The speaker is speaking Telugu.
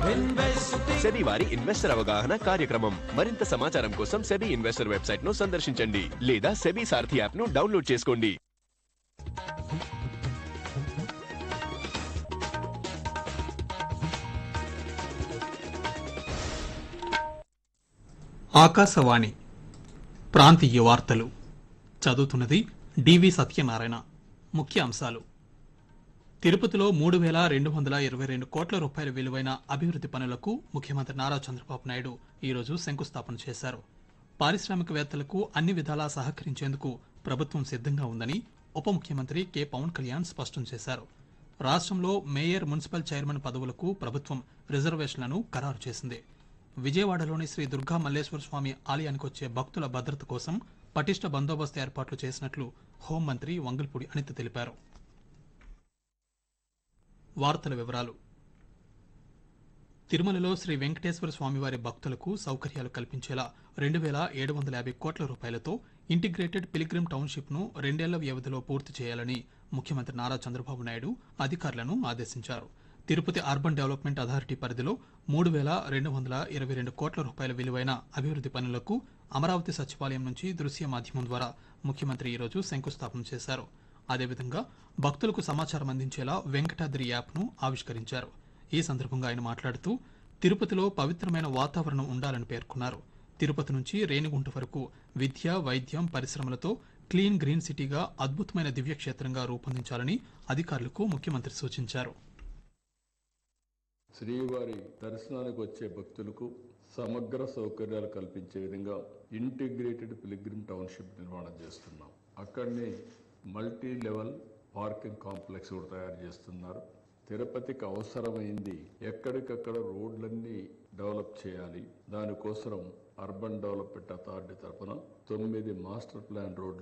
సెబీ వారి ఇన్వెస్టర్ అవగాహన కార్యక్రమం మరింత సమాచారం కోసం సెబీ ఇన్వెస్టర్ వెబ్సైట్ ను సందర్శించండి లేదా సెబీ సారథి యాప్ ను డౌన్లోడ్ చేసుకోండి ఆకాశవాణి ప్రాంతీయ వార్తలు చదువుతున్నది డివి సత్యనారాయణ ముఖ్య అంశాలు తిరుపతిలో మూడు వేల రెండు వందల ఇరవై రెండు కోట్ల రూపాయల విలువైన అభివృద్ది పనులకు ముఖ్యమంత్రి నారా చంద్రబాబు నాయుడు ఈరోజు శంకుస్థాపన చేశారు పారిశ్రామికవేత్తలకు అన్ని విధాలా సహకరించేందుకు ప్రభుత్వం సిద్ధంగా ఉందని ఉప ముఖ్యమంత్రి కె పవన్ కళ్యాణ్ స్పష్టం చేశారు రాష్ట్రంలో మేయర్ మున్సిపల్ చైర్మన్ పదవులకు ప్రభుత్వం రిజర్వేషన్లను ఖరారు చేసింది విజయవాడలోని శ్రీ దుర్గా మల్లేశ్వర స్వామి ఆలయానికి వచ్చే భక్తుల భద్రత కోసం పటిష్ట బందోబస్తు ఏర్పాట్లు చేసినట్లు హోంమంత్రి వంగల్పూడి అనిత తెలిపారు వార్తల వివరాలు తిరుమలలో శ్రీ వెంకటేశ్వర స్వామివారి భక్తులకు సౌకర్యాలు కల్పించేలా రెండు వేల ఏడు వందల యాభై కోట్ల రూపాయలతో ఇంటిగ్రేటెడ్ పిలిగ్రిమ్ టౌన్షిప్ ను రెండేళ్ల వ్యవధిలో పూర్తి చేయాలని ముఖ్యమంత్రి నారా చంద్రబాబు నాయుడు అధికారులను ఆదేశించారు తిరుపతి అర్బన్ డెవలప్మెంట్ అథారిటీ పరిధిలో మూడు వేల రెండు వందల ఇరవై రెండు కోట్ల రూపాయల విలువైన అభివృద్ది పనులకు అమరావతి సచివాలయం నుంచి దృశ్య మాధ్యమం ద్వారా ముఖ్యమంత్రి ఈరోజు శంకుస్థాపన చేశారు అదేవిధంగా భక్తులకు సమాచారం అందించేలా వెంకటాద్రి యాప్ను ఆవిష్కరించారు ఈ సందర్భంగా ఆయన మాట్లాడుతూ తిరుపతిలో పవిత్రమైన వాతావరణం ఉండాలని పేర్కొన్నారు తిరుపతి నుంచి రేణిగుంట వరకు విద్య వైద్యం పరిశ్రమలతో క్లీన్ గ్రీన్ సిటీగా అద్భుతమైన దివ్యక్షేత్రంగా రూపొందించాలని అధికారులకు ముఖ్యమంత్రి సూచించారు శ్రీవారి దర్శనానికి వచ్చే భక్తులకు సమగ్ర సౌకర్యాలు కల్పించే విధంగా ఇంటిగ్రేటెడ్ పిలిగ్రిమ్ టౌన్షిప్ నిర్మాణం చేస్తున్నాం అక్కడనే మల్టీ లెవెల్ పార్కింగ్ కాంప్లెక్స్ కూడా తయారు చేస్తున్నారు తిరుపతికి అవసరమైంది ఎక్కడికక్కడ రోడ్లన్నీ డెవలప్ చేయాలి దానికోసం అర్బన్ డెవలప్మెంట్ అథారిటీ తరఫున తొమ్మిది మాస్టర్ ప్లాన్ రోడ్లు